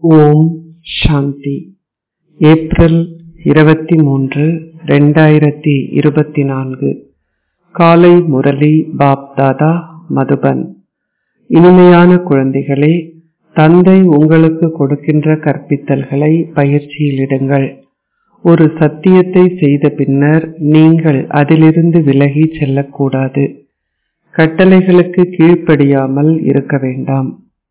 ஓம் சாந்தி April இருபத்தி மூன்று ரெண்டாயிரத்தி இருபத்தி நான்கு காலை முரளி பாப் தாதா மதுபன் இனிமையான குழந்தைகளே தந்தை உங்களுக்கு கொடுக்கின்ற கற்பித்தல்களை பயிற்சியிலிடுங்கள் ஒரு சத்தியத்தை செய்த பின்னர் நீங்கள் அதிலிருந்து விலகி செல்லக்கூடாது கட்டளைகளுக்கு கீழ்ப்படியாமல் இருக்க வேண்டாம்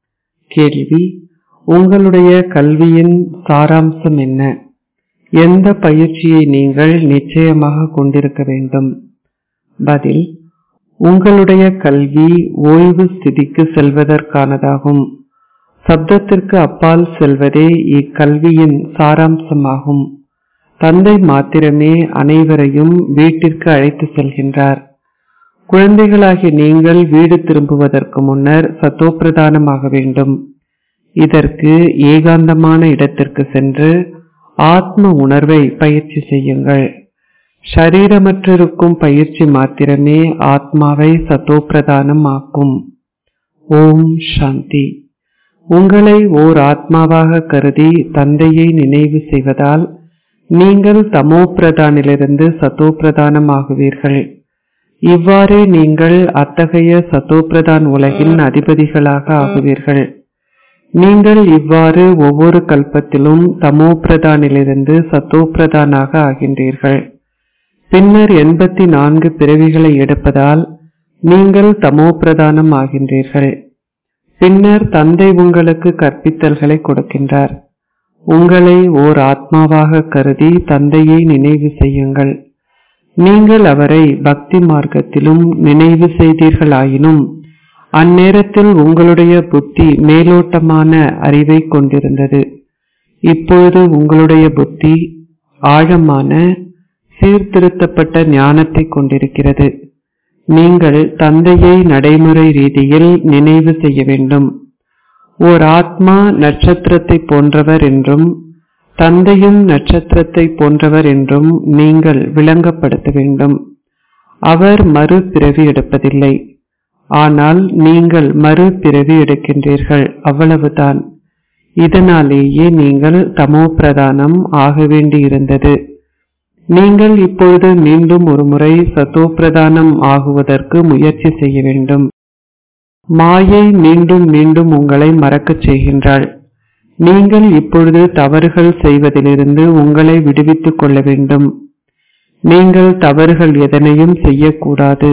கேள்வி உங்களுடைய கல்வியின் சாராம்சம் என்ன எந்த பயிற்சியை நீங்கள் நிச்சயமாக கொண்டிருக்க வேண்டும் பதில் உங்களுடைய கல்வி ஓய்வு ஸ்திதிக்கு செல்வதற்கானதாகும் சப்தத்திற்கு அப்பால் செல்வதே இக்கல்வியின் சாராம்சமாகும் தந்தை மாத்திரமே அனைவரையும் வீட்டிற்கு அழைத்து செல்கின்றார் குழந்தைகளாகிய நீங்கள் வீடு திரும்புவதற்கு முன்னர் சத்தோப்பிரதானமாக வேண்டும் இதற்கு ஏகாந்தமான இடத்திற்கு சென்று ஆத்ம உணர்வை பயிற்சி செய்யுங்கள் ஷரீரமற்றிருக்கும் பயிற்சி மாத்திரமே ஆத்மாவை சத்தோப்பிரதானம் ஆக்கும் ஓம் சாந்தி உங்களை ஓர் ஆத்மாவாக கருதி தந்தையை நினைவு செய்வதால் நீங்கள் தமோ பிரதானிலிருந்து சத்தோப்பிரதானம் ஆகுவீர்கள் இவ்வாறே நீங்கள் அத்தகைய சத்தோப்பிரதான் உலகின் அதிபதிகளாக ஆகுவீர்கள் நீங்கள் இவ்வாறு ஒவ்வொரு கல்பத்திலும் தமோ பிரதானிலிருந்து சத்தோப்பிரதானாக ஆகின்றீர்கள் பின்னர் எண்பத்தி நான்கு பிறவிகளை எடுப்பதால் நீங்கள் தமோ பிரதானம் ஆகின்றீர்கள் பின்னர் தந்தை உங்களுக்கு கற்பித்தல்களை கொடுக்கின்றார் உங்களை ஓர் ஆத்மாவாக கருதி தந்தையை நினைவு செய்யுங்கள் நீங்கள் அவரை பக்தி மார்க்கத்திலும் நினைவு செய்தீர்களாயினும் அந்நேரத்தில் உங்களுடைய புத்தி மேலோட்டமான அறிவை கொண்டிருந்தது இப்பொழுது உங்களுடைய புத்தி ஆழமான சீர்திருத்தப்பட்ட ஞானத்தை கொண்டிருக்கிறது நீங்கள் தந்தையை நடைமுறை ரீதியில் நினைவு செய்ய வேண்டும் ஓர் ஆத்மா நட்சத்திரத்தை போன்றவர் என்றும் தந்தையும் நட்சத்திரத்தை போன்றவர் என்றும் நீங்கள் விளங்கப்படுத்த வேண்டும் அவர் மறு பிறவி எடுப்பதில்லை ஆனால் நீங்கள் மறு பிறவி எடுக்கின்றீர்கள் அவ்வளவுதான் இதனாலேயே நீங்கள் தமோ பிரதானம் ஆக வேண்டியிருந்தது நீங்கள் இப்பொழுது மீண்டும் ஒரு முறை சத்தோப்பிரதானம் ஆகுவதற்கு முயற்சி செய்ய வேண்டும் மாயை மீண்டும் மீண்டும் உங்களை மறக்கச் செய்கின்றாள் நீங்கள் இப்பொழுது தவறுகள் செய்வதிலிருந்து உங்களை விடுவித்துக் கொள்ள வேண்டும் நீங்கள் தவறுகள் எதனையும் செய்யக்கூடாது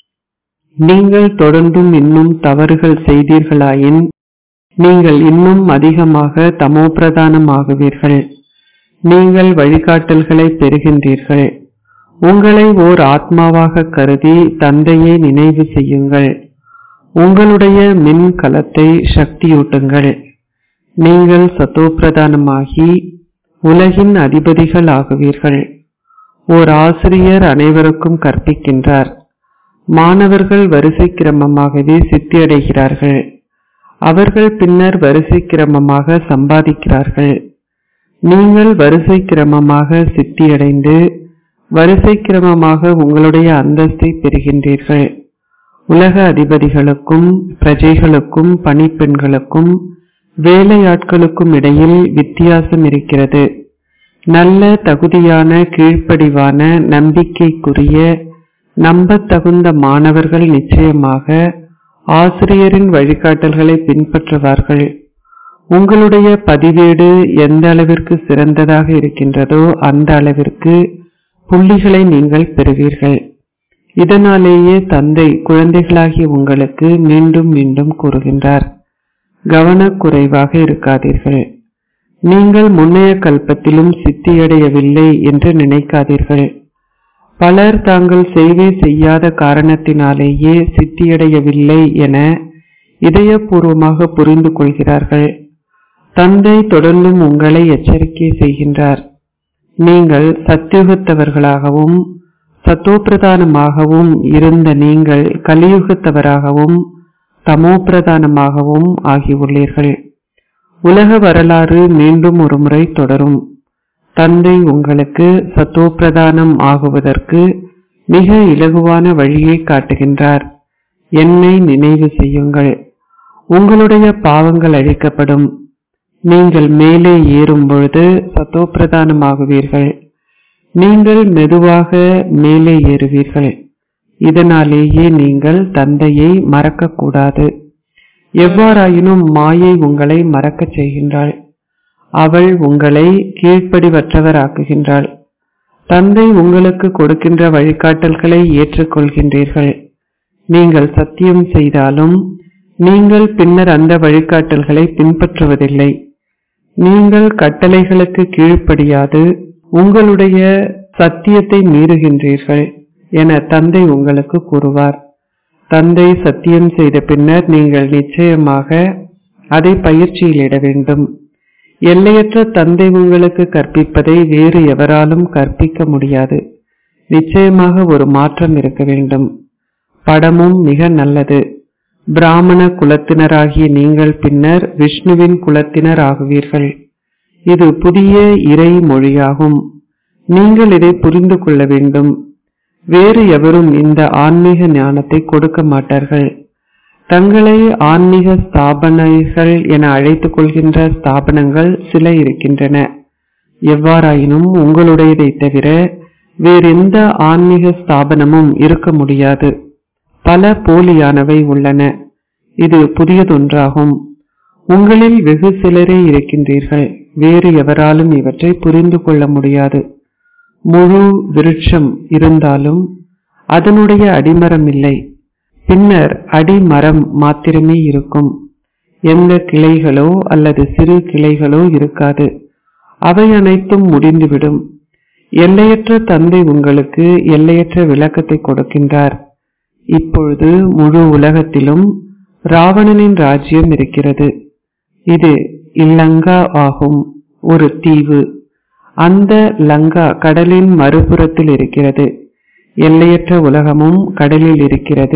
நீங்கள் தொடர்ந்தும் இன்னும் தவறுகள் செய்தீர்களாயின் நீங்கள் இன்னும் அதிகமாக தமோபிரதானம் ஆகுவீர்கள் நீங்கள் வழிகாட்டல்களை பெறுகின்றீர்கள் உங்களை ஓர் ஆத்மாவாக கருதி தந்தையை நினைவு செய்யுங்கள் உங்களுடைய மின் கலத்தை சக்தியூட்டுங்கள் நீங்கள் சத்தோப்பிரதானமாகி உலகின் அதிபதிகள் ஆகுவீர்கள் ஓர் ஆசிரியர் அனைவருக்கும் கற்பிக்கின்றார் மாணவர்கள் வரிசை கிரமமாகவே சித்தியடைகிறார்கள் அவர்கள் பின்னர் வரிசை கிரமமாக சம்பாதிக்கிறார்கள் நீங்கள் வரிசை கிரமமாக சித்தியடைந்து வரிசை கிரமமாக உங்களுடைய அந்தஸ்தை பெறுகின்றீர்கள் உலக அதிபதிகளுக்கும் பிரஜைகளுக்கும் பணிப்பெண்களுக்கும் வேலையாட்களுக்கும் இடையில் வித்தியாசம் இருக்கிறது நல்ல தகுதியான கீழ்ப்படிவான நம்பிக்கைக்குரிய நம்பத்தகுந்த மாணவர்கள் நிச்சயமாக ஆசிரியரின் வழிகாட்டல்களை பின்பற்றுவார்கள் உங்களுடைய பதிவேடு எந்த அளவிற்கு சிறந்ததாக இருக்கின்றதோ அந்த அளவிற்கு புள்ளிகளை நீங்கள் பெறுவீர்கள் இதனாலேயே தந்தை குழந்தைகளாகிய உங்களுக்கு மீண்டும் மீண்டும் கூறுகின்றார் கவனக்குறைவாக இருக்காதீர்கள் நீங்கள் முன்னைய கல்பத்திலும் சித்தியடையவில்லை என்று நினைக்காதீர்கள் பலர் தாங்கள் செய்வே செய்யாத காரணத்தினாலேயே சித்தியடையவில்லை என இதயபூர்வமாக புரிந்து கொள்கிறார்கள் தந்தை தொடர்ந்தும் உங்களை எச்சரிக்கை செய்கின்றார் நீங்கள் சத்தியுகத்தவர்களாகவும் சத்தோப்பிரதானமாகவும் இருந்த நீங்கள் கலியுகத்தவராகவும் தமோபிரதானமாகவும் ஆகியுள்ளீர்கள் உலக வரலாறு மீண்டும் ஒரு முறை தொடரும் தந்தை உங்களுக்கு சத்தோப்பிரதானம் ஆகுவதற்கு மிக இலகுவான வழியை காட்டுகின்றார் என்னை நினைவு செய்யுங்கள் உங்களுடைய பாவங்கள் அழிக்கப்படும் நீங்கள் மேலே ஏறும் பொழுது சத்தோப்பிரதானமாகுவீர்கள் நீங்கள் மெதுவாக மேலே ஏறுவீர்கள் இதனாலேயே நீங்கள் தந்தையை மறக்கக்கூடாது எவ்வாறாயினும் மாயை உங்களை மறக்கச் செய்கின்றாள் அவள் உங்களை கீழ்ப்படிவற்றவராக்குகின்றாள் தந்தை உங்களுக்கு கொடுக்கின்ற வழிகாட்டல்களை ஏற்றுக்கொள்கின்றீர்கள் நீங்கள் சத்தியம் செய்தாலும் நீங்கள் பின்னர் அந்த வழிகாட்டல்களை பின்பற்றுவதில்லை நீங்கள் கட்டளைகளுக்கு கீழ்ப்படியாது உங்களுடைய சத்தியத்தை மீறுகின்றீர்கள் என தந்தை உங்களுக்கு கூறுவார் தந்தை சத்தியம் செய்த பின்னர் நீங்கள் நிச்சயமாக அதை பயிற்சியிலிட வேண்டும் எல்லையற்ற தந்தை உங்களுக்கு கற்பிப்பதை வேறு எவராலும் கற்பிக்க முடியாது நிச்சயமாக ஒரு மாற்றம் இருக்க வேண்டும் படமும் மிக நல்லது பிராமண குலத்தினராகிய நீங்கள் பின்னர் விஷ்ணுவின் குலத்தினர் ஆகுவீர்கள் இது புதிய இறை மொழியாகும் நீங்கள் இதை புரிந்து கொள்ள வேண்டும் வேறு எவரும் இந்த ஆன்மீக ஞானத்தை கொடுக்க மாட்டார்கள் தங்களை ஆன்மீக ஸ்தாபனைகள் என அழைத்துக் கொள்கின்ற ஸ்தாபனங்கள் சில இருக்கின்றன எவ்வாறாயினும் உங்களுடையதை தவிர வேறெந்த ஆன்மீக ஸ்தாபனமும் இருக்க முடியாது பல போலியானவை உள்ளன இது புதியதொன்றாகும் உங்களில் வெகு சிலரே இருக்கின்றீர்கள் வேறு எவராலும் இவற்றை புரிந்து கொள்ள முடியாது முழு விருட்சம் இருந்தாலும் அதனுடைய அடிமரம் இல்லை பின்னர் அடிமரம் மாத்திரமே இருக்கும் எந்த கிளைகளோ அல்லது சிறு கிளைகளோ இருக்காது அவை அனைத்தும் முடிந்துவிடும் எல்லையற்ற தந்தை உங்களுக்கு எல்லையற்ற விளக்கத்தை கொடுக்கின்றார் இப்பொழுது முழு உலகத்திலும் ராவணனின் ராஜ்யம் இருக்கிறது இது இல்லங்கா ஆகும் ஒரு தீவு அந்த லங்கா கடலின் மறுபுறத்தில் இருக்கிறது எல்லையற்ற உலகமும் கடலில் இருக்கிறது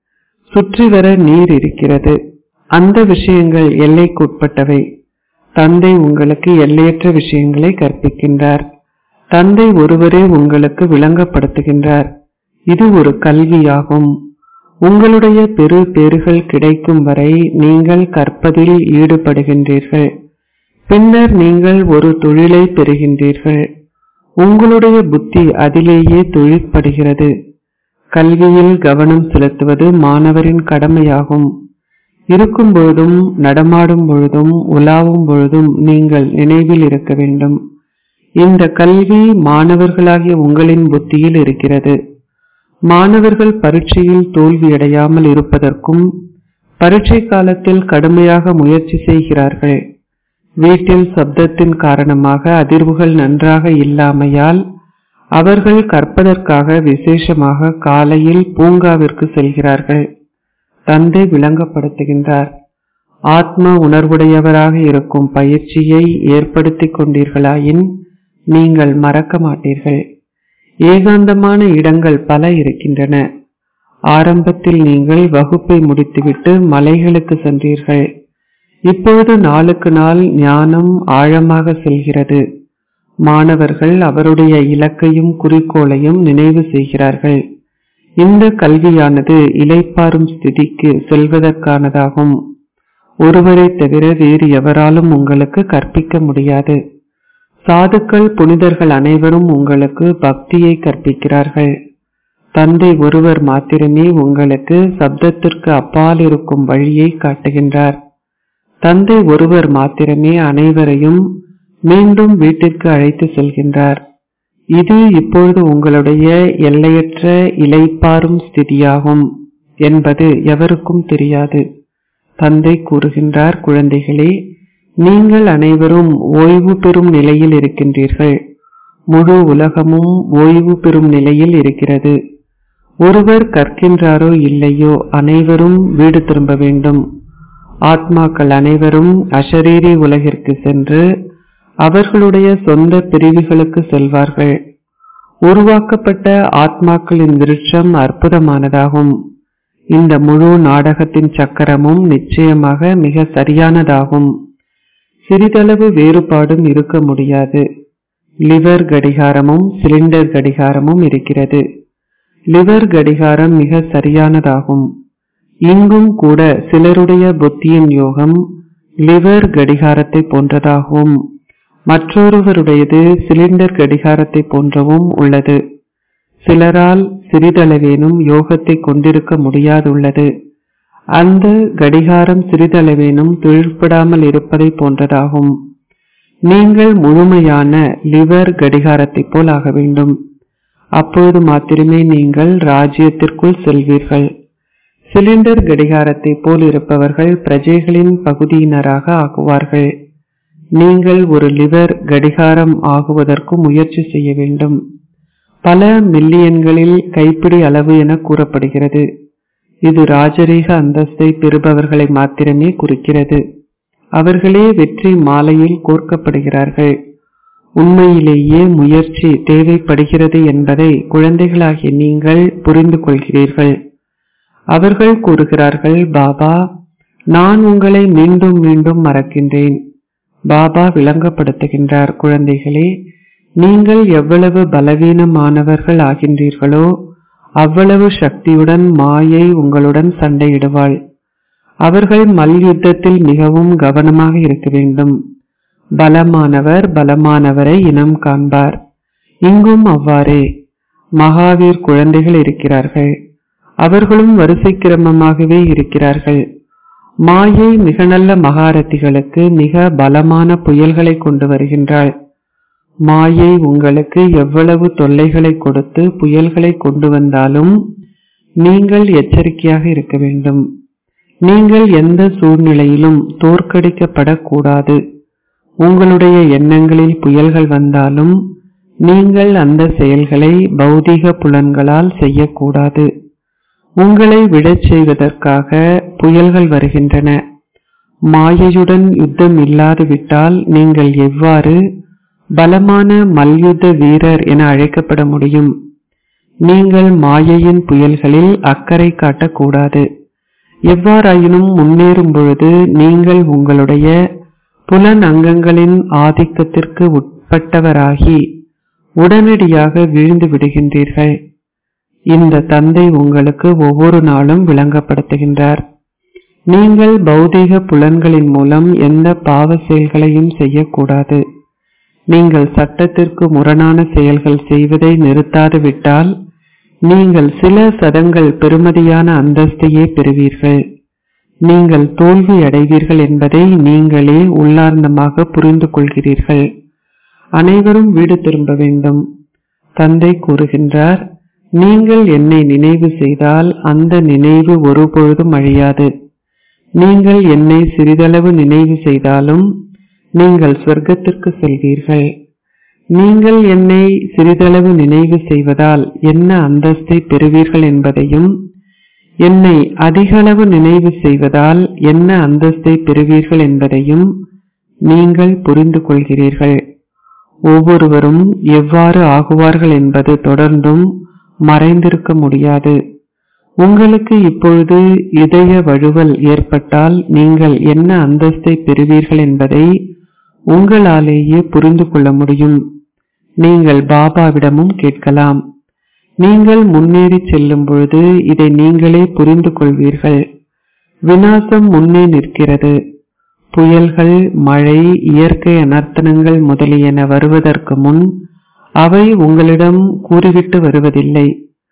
சுற்றி வர நீர் இருக்கிறது அந்த விஷயங்கள் எல்லைக்குட்பட்டவை தந்தை உங்களுக்கு எல்லையற்ற விஷயங்களை கற்பிக்கின்றார் தந்தை ஒருவரே உங்களுக்கு விளங்கப்படுத்துகின்றார் இது ஒரு கல்வியாகும் உங்களுடைய பெரு பேறுகள் கிடைக்கும் வரை நீங்கள் கற்பதில் ஈடுபடுகின்றீர்கள் பின்னர் நீங்கள் ஒரு தொழிலை பெறுகின்றீர்கள் உங்களுடைய புத்தி அதிலேயே தொழிற்படுகிறது கல்வியில் கவனம் செலுத்துவது மாணவரின் கடமையாகும் இருக்கும் பொழுதும் நடமாடும் பொழுதும் உலாவும் பொழுதும் நீங்கள் நினைவில் இருக்க வேண்டும் இந்த கல்வி மாணவர்களாகிய உங்களின் புத்தியில் இருக்கிறது மாணவர்கள் பரீட்சையில் தோல்வியடையாமல் இருப்பதற்கும் பரீட்சை காலத்தில் கடுமையாக முயற்சி செய்கிறார்கள் வீட்டில் சப்தத்தின் காரணமாக அதிர்வுகள் நன்றாக இல்லாமையால் அவர்கள் கற்பதற்காக விசேஷமாக காலையில் பூங்காவிற்கு செல்கிறார்கள் தந்தை விளங்கப்படுத்துகின்றார் ஆத்ம உணர்வுடையவராக இருக்கும் பயிற்சியை ஏற்படுத்திக் கொண்டீர்களாயின் நீங்கள் மறக்க மாட்டீர்கள் ஏகாந்தமான இடங்கள் பல இருக்கின்றன ஆரம்பத்தில் நீங்கள் வகுப்பை முடித்துவிட்டு மலைகளுக்கு சென்றீர்கள் இப்பொழுது நாளுக்கு நாள் ஞானம் ஆழமாக செல்கிறது மாணவர்கள் அவருடைய இலக்கையும் குறிக்கோளையும் நினைவு செய்கிறார்கள் இந்த கல்வியானது இலைப்பாரும் ஸ்திதிக்கு செல்வதற்கானதாகும் ஒருவரை தவிர வேறு எவராலும் உங்களுக்கு கற்பிக்க முடியாது சாதுக்கள் புனிதர்கள் அனைவரும் உங்களுக்கு பக்தியை கற்பிக்கிறார்கள் தந்தை ஒருவர் மாத்திரமே உங்களுக்கு சப்தத்திற்கு அப்பால் இருக்கும் வழியை காட்டுகின்றார் தந்தை ஒருவர் மாத்திரமே அனைவரையும் மீண்டும் வீட்டிற்கு அழைத்து செல்கின்றார் இது இப்பொழுது உங்களுடைய எல்லையற்ற இலைப்பாரும் ஸ்திதியாகும் என்பது எவருக்கும் தெரியாது தந்தை கூறுகின்றார் குழந்தைகளே நீங்கள் அனைவரும் ஓய்வு பெறும் நிலையில் இருக்கின்றீர்கள் முழு உலகமும் ஓய்வு பெறும் நிலையில் இருக்கிறது ஒருவர் கற்கின்றாரோ இல்லையோ அனைவரும் வீடு திரும்ப வேண்டும் ஆத்மாக்கள் அனைவரும் அஷரீரி உலகிற்கு சென்று அவர்களுடைய சொந்த பிரிவுகளுக்கு செல்வார்கள் உருவாக்கப்பட்ட ஆத்மாக்களின் விருட்சம் அற்புதமானதாகும் இந்த முழு நாடகத்தின் சக்கரமும் நிச்சயமாக மிக சரியானதாகும் சிறிதளவு வேறுபாடும் இருக்க முடியாது லிவர் கடிகாரமும் சிலிண்டர் கடிகாரமும் இருக்கிறது லிவர் கடிகாரம் மிக சரியானதாகும் இங்கும் கூட சிலருடைய புத்தியின் யோகம் லிவர் கடிகாரத்தை போன்றதாகவும் மற்றொருவருடையது சிலிண்டர் கடிகாரத்தை போன்றவும் உள்ளது சிலரால் சிறிதளவேனும் யோகத்தை கொண்டிருக்க முடியாதுள்ளது அந்த கடிகாரம் சிறிதளவேனும் தொழிற்படாமல் இருப்பதை போன்றதாகும் நீங்கள் முழுமையான லிவர் கடிகாரத்தைப் போல் ஆக வேண்டும் அப்போது மாத்திரமே நீங்கள் ராஜ்யத்திற்குள் செல்வீர்கள் சிலிண்டர் கடிகாரத்தை போல் இருப்பவர்கள் பிரஜைகளின் பகுதியினராக ஆகுவார்கள் நீங்கள் ஒரு லிவர் கடிகாரம் ஆகுவதற்கு முயற்சி செய்ய வேண்டும் பல மில்லியன்களில் கைப்பிடி அளவு என கூறப்படுகிறது இது ராஜரீக அந்தஸ்தை பெறுபவர்களை மாத்திரமே குறிக்கிறது அவர்களே வெற்றி மாலையில் கோர்க்கப்படுகிறார்கள் உண்மையிலேயே முயற்சி தேவைப்படுகிறது என்பதை குழந்தைகளாகிய நீங்கள் புரிந்து கொள்கிறீர்கள் அவர்கள் கூறுகிறார்கள் பாபா நான் உங்களை மீண்டும் மீண்டும் மறக்கின்றேன் பாபா விளங்கப்படுத்துகின்றார் குழந்தைகளே நீங்கள் எவ்வளவு பலவீனமானவர்கள் ஆகின்றீர்களோ அவ்வளவு சக்தியுடன் மாயை உங்களுடன் சண்டையிடுவாள் அவர்கள் மல்யுத்தத்தில் மிகவும் கவனமாக இருக்க வேண்டும் பலமானவர் பலமானவரை இனம் காண்பார் இங்கும் அவ்வாறே மகாவீர் குழந்தைகள் இருக்கிறார்கள் அவர்களும் வரிசை கிரமமாகவே இருக்கிறார்கள் மாயை மிக நல்ல மகாரதிகளுக்கு மிக பலமான புயல்களை கொண்டு வருகின்றாள் மாயை உங்களுக்கு எவ்வளவு தொல்லைகளை கொடுத்து புயல்களை கொண்டு வந்தாலும் நீங்கள் எச்சரிக்கையாக இருக்க வேண்டும் நீங்கள் எந்த சூழ்நிலையிலும் தோற்கடிக்கப்படக்கூடாது உங்களுடைய எண்ணங்களில் புயல்கள் வந்தாலும் நீங்கள் அந்த செயல்களை பௌதிக புலன்களால் செய்யக்கூடாது உங்களை விடச் செய்வதற்காக புயல்கள் வருகின்றன மாயையுடன் யுத்தம் இல்லாது விட்டால் நீங்கள் எவ்வாறு பலமான மல்யுத்த வீரர் என அழைக்கப்பட முடியும் நீங்கள் மாயையின் புயல்களில் அக்கறை காட்டக்கூடாது எவ்வாறாயினும் முன்னேறும் பொழுது நீங்கள் உங்களுடைய புலன் அங்கங்களின் ஆதிக்கத்திற்கு உட்பட்டவராகி உடனடியாக வீழ்ந்து விடுகின்றீர்கள் இந்த தந்தை உங்களுக்கு ஒவ்வொரு நாளும் விளங்கப்படுத்துகின்றார் நீங்கள் பௌதீக புலன்களின் மூலம் எந்த பாவ செயல்களையும் செய்யக்கூடாது நீங்கள் சட்டத்திற்கு முரணான செயல்கள் செய்வதை நிறுத்தாது விட்டால் நீங்கள் சில சதங்கள் பெறுமதியான அந்தஸ்தையே பெறுவீர்கள் நீங்கள் தோல்வி அடைவீர்கள் என்பதை நீங்களே உள்ளார்ந்தமாக புரிந்து கொள்கிறீர்கள் அனைவரும் வீடு திரும்ப வேண்டும் தந்தை கூறுகின்றார் நீங்கள் என்னை நினைவு செய்தால் அந்த நினைவு ஒருபொழுதும் அழியாது நீங்கள் என்னை சிறிதளவு நினைவு செய்தாலும் நீங்கள் சொர்க்கத்திற்கு செல்வீர்கள் நீங்கள் என்னை சிறிதளவு நினைவு செய்வதால் என்ன அந்தஸ்தை பெறுவீர்கள் என்பதையும் என்னை அதிகளவு நினைவு செய்வதால் என்ன அந்தஸ்தை பெறுவீர்கள் என்பதையும் நீங்கள் புரிந்து கொள்கிறீர்கள் ஒவ்வொருவரும் எவ்வாறு ஆகுவார்கள் என்பது தொடர்ந்தும் மறைந்திருக்க முடியாது உங்களுக்கு இப்பொழுது இதய வழுவல் ஏற்பட்டால் நீங்கள் என்ன அந்தஸ்தை பெறுவீர்கள் என்பதை உங்களாலேயே புரிந்து கொள்ள முடியும் நீங்கள் பாபாவிடமும் கேட்கலாம் நீங்கள் முன்னேறி செல்லும் பொழுது இதை நீங்களே புரிந்து கொள்வீர்கள் வினாசம் முன்னே நிற்கிறது புயல்கள் மழை இயற்கை அனர்த்தனங்கள் முதலியன வருவதற்கு முன் அவை உங்களிடம் கூறிவிட்டு வருவதில்லை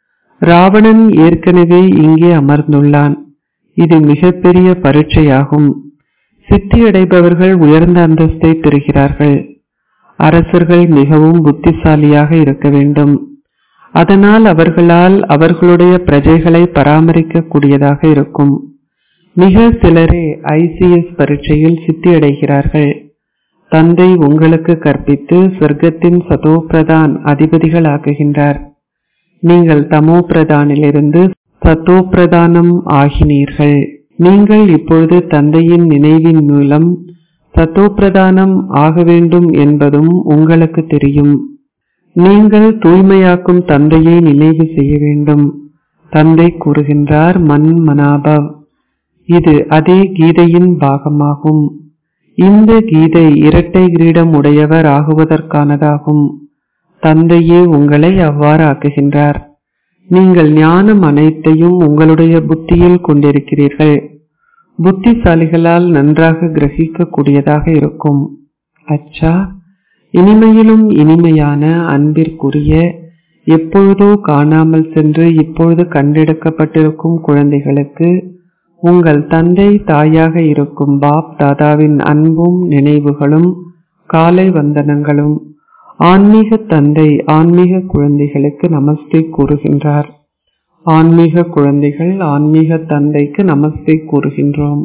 ராவணன் ஏற்கனவே இங்கே அமர்ந்துள்ளான் இது மிகப்பெரிய பரீட்சையாகும் சித்தியடைபவர்கள் உயர்ந்த அந்தஸ்தை பெறுகிறார்கள் அரசர்கள் மிகவும் புத்திசாலியாக இருக்க வேண்டும் அதனால் அவர்களால் அவர்களுடைய பிரஜைகளை பராமரிக்க கூடியதாக இருக்கும் மிக சிலரே ஐசிஎஸ் பரீட்சையில் சித்தியடைகிறார்கள் தந்தை உங்களுக்கு கற்பித்து சொர்க்கத்தின் சதோபிரதான் அதிபதிகள் ஆக்குகின்றார் நீங்கள் தமோ பிரதானிலிருந்து சத்தோ பிரதானம் ஆகினீர்கள் நீங்கள் இப்பொழுது தந்தையின் நினைவின் மூலம் சத்தோ பிரதானம் ஆக வேண்டும் என்பதும் உங்களுக்கு தெரியும் நீங்கள் தூய்மையாக்கும் தந்தையை நினைவு செய்ய வேண்டும் தந்தை கூறுகின்றார் மன் மனாபவ் இது அதே கீதையின் பாகமாகும் இந்த கீதை இரட்டை கிரீடம் உடையவர் ஆகுவதற்கானதாகும் தந்தையே உங்களை அவ்வாறு ஆக்குகின்றார் நீங்கள் ஞானம் அனைத்தையும் உங்களுடைய புத்தியில் கொண்டிருக்கிறீர்கள் புத்திசாலிகளால் நன்றாக கிரகிக்க கூடியதாக இருக்கும் அச்சா இனிமையிலும் இனிமையான அன்பிற்குரிய எப்பொழுதோ காணாமல் சென்று இப்பொழுது கண்டெடுக்கப்பட்டிருக்கும் குழந்தைகளுக்கு உங்கள் தந்தை தாயாக இருக்கும் பாப் தாதாவின் அன்பும் நினைவுகளும் காலை வந்தனங்களும் ஆன்மீக தந்தை ஆன்மீக குழந்தைகளுக்கு நமஸ்தே கூறுகின்றார் ஆன்மீக குழந்தைகள் ஆன்மீக தந்தைக்கு நமஸ்தே கூறுகின்றோம்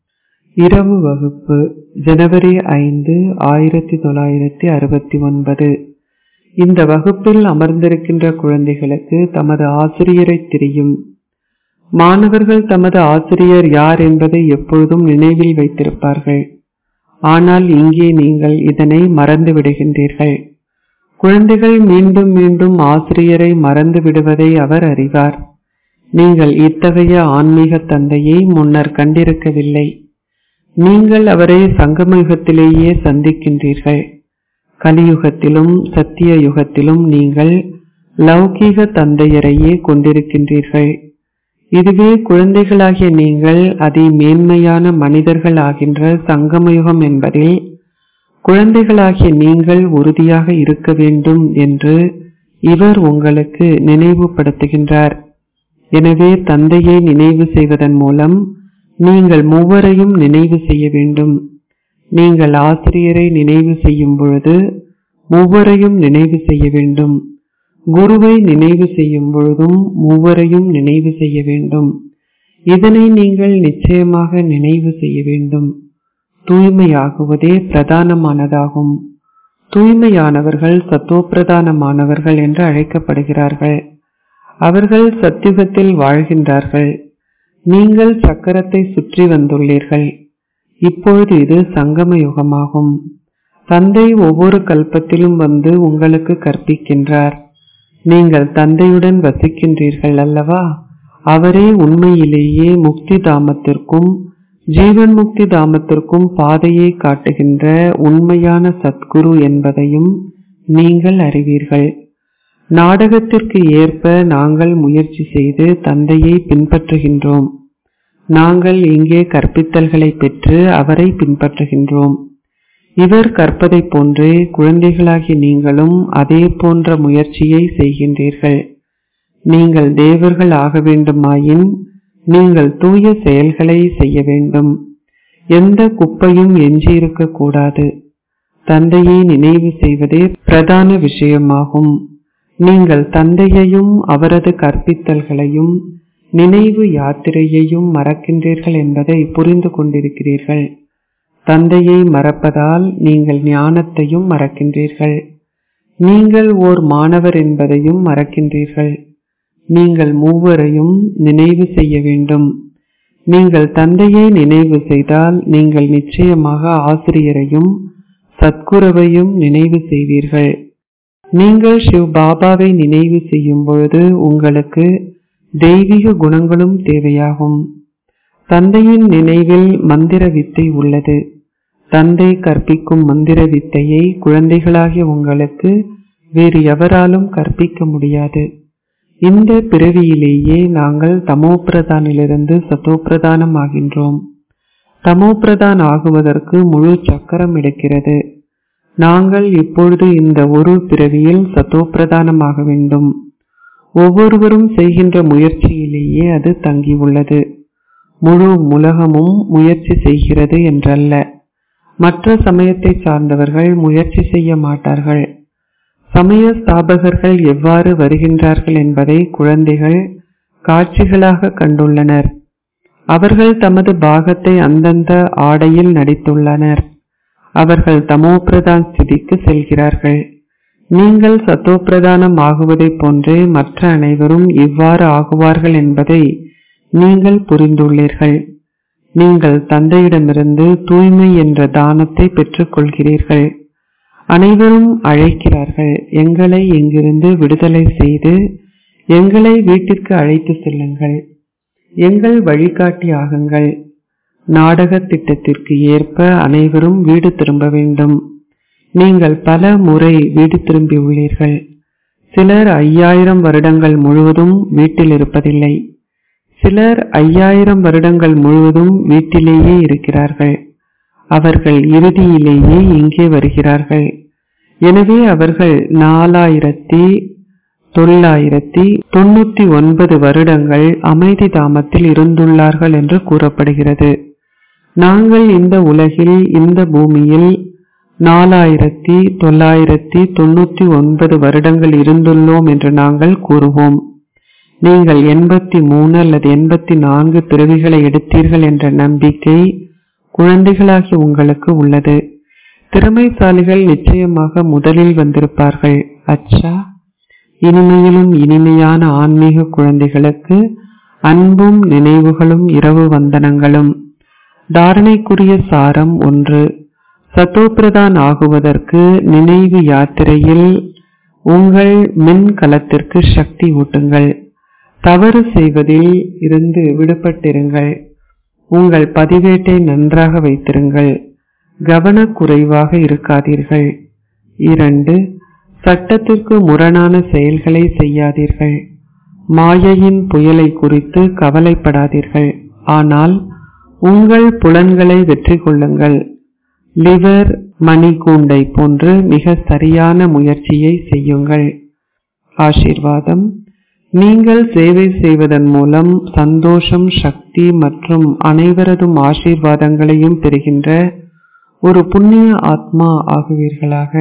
இரவு வகுப்பு ஜனவரி ஐந்து ஆயிரத்தி தொள்ளாயிரத்தி அறுபத்தி ஒன்பது இந்த வகுப்பில் அமர்ந்திருக்கின்ற குழந்தைகளுக்கு தமது ஆசிரியரை தெரியும் மாணவர்கள் தமது ஆசிரியர் யார் என்பதை எப்பொழுதும் நினைவில் வைத்திருப்பார்கள் ஆனால் இங்கே நீங்கள் இதனை மறந்து விடுகின்றீர்கள் குழந்தைகள் மீண்டும் மீண்டும் ஆசிரியரை மறந்து விடுவதை அவர் அறிவார் நீங்கள் இத்தகைய ஆன்மீக தந்தையை முன்னர் கண்டிருக்கவில்லை நீங்கள் அவரை சங்கமயுகத்திலேயே சந்திக்கின்றீர்கள் கலியுகத்திலும் சத்திய யுகத்திலும் நீங்கள் லௌகீக தந்தையரையே கொண்டிருக்கின்றீர்கள் இதுவே குழந்தைகளாகிய நீங்கள் அதி மேன்மையான மனிதர்கள் ஆகின்ற சங்கமயுகம் என்பதில் குழந்தைகளாகிய நீங்கள் உறுதியாக இருக்க வேண்டும் என்று இவர் உங்களுக்கு நினைவுபடுத்துகின்றார் எனவே தந்தையை நினைவு செய்வதன் மூலம் நீங்கள் மூவரையும் நினைவு செய்ய வேண்டும் நீங்கள் ஆசிரியரை நினைவு செய்யும் பொழுது மூவரையும் நினைவு செய்ய வேண்டும் குருவை நினைவு செய்யும் பொழுதும் மூவரையும் நினைவு செய்ய வேண்டும் இதனை நீங்கள் நிச்சயமாக நினைவு செய்ய வேண்டும் தூய்மையாகுவதே பிரதானமானதாகும் தூய்மையானவர்கள் சத்தோப்பிரதானமானவர்கள் என்று அழைக்கப்படுகிறார்கள் அவர்கள் சத்தியுகத்தில் வாழ்கின்றார்கள் நீங்கள் சக்கரத்தை சுற்றி வந்துள்ளீர்கள் இப்பொழுது இது சங்கம யுகமாகும் தந்தை ஒவ்வொரு கல்பத்திலும் வந்து உங்களுக்கு கற்பிக்கின்றார் நீங்கள் தந்தையுடன் வசிக்கின்றீர்கள் அல்லவா அவரே உண்மையிலேயே முக்தி தாமத்திற்கும் ஜீவன் முக்தி தாமத்திற்கும் பாதையை காட்டுகின்ற உண்மையான சத்குரு என்பதையும் நீங்கள் அறிவீர்கள் நாடகத்திற்கு ஏற்ப நாங்கள் முயற்சி செய்து தந்தையை பின்பற்றுகின்றோம் நாங்கள் இங்கே கற்பித்தல்களை பெற்று அவரை பின்பற்றுகின்றோம் இவர் கற்பதைப் போன்றே குழந்தைகளாகி நீங்களும் அதே போன்ற முயற்சியை செய்கின்றீர்கள் நீங்கள் தேவர்கள் ஆக வேண்டுமாயின் நீங்கள் தூய செயல்களை செய்ய வேண்டும் எந்த குப்பையும் எஞ்சியிருக்க கூடாது தந்தையை நினைவு செய்வதே பிரதான விஷயமாகும் நீங்கள் தந்தையையும் அவரது கற்பித்தல்களையும் நினைவு யாத்திரையையும் மறக்கின்றீர்கள் என்பதை புரிந்து கொண்டிருக்கிறீர்கள் தந்தையை மறப்பதால் நீங்கள் ஞானத்தையும் மறக்கின்றீர்கள் நீங்கள் ஓர் மாணவர் என்பதையும் மறக்கின்றீர்கள் நீங்கள் மூவரையும் நினைவு செய்ய வேண்டும் நீங்கள் தந்தையை நினைவு செய்தால் நீங்கள் நிச்சயமாக ஆசிரியரையும் சத்குருவையும் நினைவு செய்வீர்கள் நீங்கள் சிவ் பாபாவை நினைவு செய்யும் பொழுது உங்களுக்கு தெய்வீக குணங்களும் தேவையாகும் தந்தையின் நினைவில் மந்திர வித்தை உள்ளது தந்தை கற்பிக்கும் மந்திர வித்தையை குழந்தைகளாகிய உங்களுக்கு வேறு எவராலும் கற்பிக்க முடியாது இந்த பிறவியிலேயே நாங்கள் தமோபிரதானிலிருந்து சத்தோப்பிரதானம் ஆகின்றோம் தமோபிரதான் ஆகுவதற்கு முழு சக்கரம் எடுக்கிறது நாங்கள் இப்பொழுது இந்த ஒரு பிறவியில் சத்தோப்பிரதானமாக வேண்டும் ஒவ்வொருவரும் செய்கின்ற முயற்சியிலேயே அது தங்கியுள்ளது முழு உலகமும் முயற்சி செய்கிறது என்றல்ல மற்ற சமயத்தை சார்ந்தவர்கள் முயற்சி செய்ய மாட்டார்கள் சமய ஸ்தாபகர்கள் எவ்வாறு வருகின்றார்கள் என்பதை குழந்தைகள் காட்சிகளாக கண்டுள்ளனர் அவர்கள் தமது பாகத்தை அந்தந்த ஆடையில் நடித்துள்ளனர் அவர்கள் தமோபிரதான் ஸ்திதிக்கு செல்கிறார்கள் நீங்கள் சத்தோப்பிரதானம் ஆகுவதைப் போன்றே மற்ற அனைவரும் இவ்வாறு ஆகுவார்கள் என்பதை நீங்கள் புரிந்துள்ளீர்கள் நீங்கள் தந்தையிடமிருந்து தூய்மை என்ற தானத்தை பெற்றுக்கொள்கிறீர்கள் அனைவரும் அழைக்கிறார்கள் எங்களை இங்கிருந்து விடுதலை செய்து எங்களை வீட்டிற்கு அழைத்து செல்லுங்கள் எங்கள் வழிகாட்டி ஆகுங்கள் நாடக திட்டத்திற்கு ஏற்ப அனைவரும் வீடு திரும்ப வேண்டும் நீங்கள் பல முறை வீடு திரும்பியுள்ளீர்கள் சிலர் ஐயாயிரம் வருடங்கள் முழுவதும் வீட்டில் இருப்பதில்லை சிலர் ஐயாயிரம் வருடங்கள் முழுவதும் வீட்டிலேயே இருக்கிறார்கள் அவர்கள் இறுதியிலேயே இங்கே வருகிறார்கள் எனவே அவர்கள் நாலாயிரத்தி தொள்ளாயிரத்தி தொண்ணூத்தி ஒன்பது வருடங்கள் அமைதி தாமத்தில் இருந்துள்ளார்கள் என்று கூறப்படுகிறது நாங்கள் இந்த உலகில் இந்த பூமியில் நாலாயிரத்தி தொள்ளாயிரத்தி தொண்ணூத்தி ஒன்பது வருடங்கள் இருந்துள்ளோம் என்று நாங்கள் கூறுவோம் நீங்கள் எண்பத்தி மூணு அல்லது எண்பத்தி நான்கு பிறவிகளை எடுத்தீர்கள் என்ற நம்பிக்கை குழந்தைகளாகி உங்களுக்கு உள்ளது திறமைசாலிகள் நிச்சயமாக முதலில் வந்திருப்பார்கள் அச்சா இனிமையிலும் இனிமையான ஆன்மீக குழந்தைகளுக்கு அன்பும் நினைவுகளும் இரவு வந்தனங்களும் தாரணைக்குரிய சாரம் ஒன்று சத்தோப்பிரதான் ஆகுவதற்கு நினைவு யாத்திரையில் உங்கள் மின் கலத்திற்கு சக்தி ஊட்டுங்கள் தவறு செய்வதில் இருந்து விடுபட்டிருங்கள் உங்கள் பதிவேட்டை நன்றாக வைத்திருங்கள் கவனக்குறைவாக இருக்காதீர்கள் இரண்டு சட்டத்திற்கு முரணான செயல்களை செய்யாதீர்கள் மாயையின் புயலை குறித்து கவலைப்படாதீர்கள் ஆனால் உங்கள் புலன்களை வெற்றி கொள்ளுங்கள் லிவர் மணிகூண்டை போன்று மிக சரியான முயற்சியை செய்யுங்கள் ஆசீர்வாதம் நீங்கள் சேவை செய்வதன் மூலம் சந்தோஷம் சக்தி மற்றும் அனைவரதும் ஆசீர்வாதங்களையும் பெறுகின்ற ஒரு புண்ணிய ஆத்மா ஆகுவீர்களாக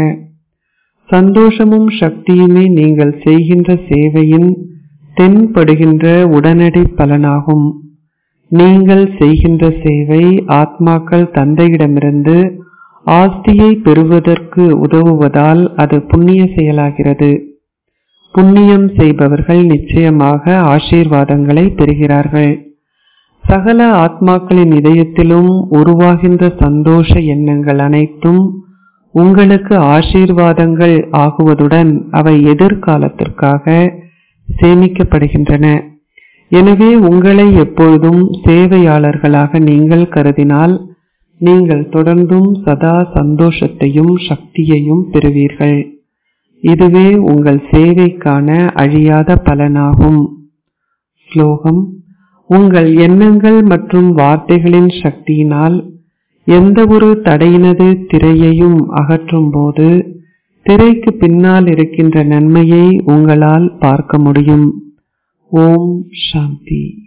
சந்தோஷமும் சக்தியுமே நீங்கள் செய்கின்ற சேவையின் தென்படுகின்ற உடனடி பலனாகும் நீங்கள் செய்கின்ற சேவை ஆத்மாக்கள் தந்தையிடமிருந்து ஆஸ்தியை பெறுவதற்கு உதவுவதால் அது புண்ணிய செயலாகிறது புண்ணியம் செய்பவர்கள் நிச்சயமாக ஆசீர்வாதங்களை பெறுகிறார்கள் சகல ஆத்மாக்களின் இதயத்திலும் உருவாகின்ற சந்தோஷ எண்ணங்கள் அனைத்தும் உங்களுக்கு ஆசீர்வாதங்கள் ஆகுவதுடன் அவை எதிர்காலத்திற்காக சேமிக்கப்படுகின்றன எனவே உங்களை எப்பொழுதும் சேவையாளர்களாக நீங்கள் கருதினால் நீங்கள் தொடர்ந்தும் சதா சந்தோஷத்தையும் சக்தியையும் பெறுவீர்கள் இதுவே உங்கள் சேவைக்கான அழியாத பலனாகும் ஸ்லோகம் உங்கள் எண்ணங்கள் மற்றும் வார்த்தைகளின் சக்தியினால் எந்த ஒரு தடையினது திரையையும் அகற்றும் போது திரைக்கு பின்னால் இருக்கின்ற நன்மையை உங்களால் பார்க்க முடியும் ஓம் சாந்தி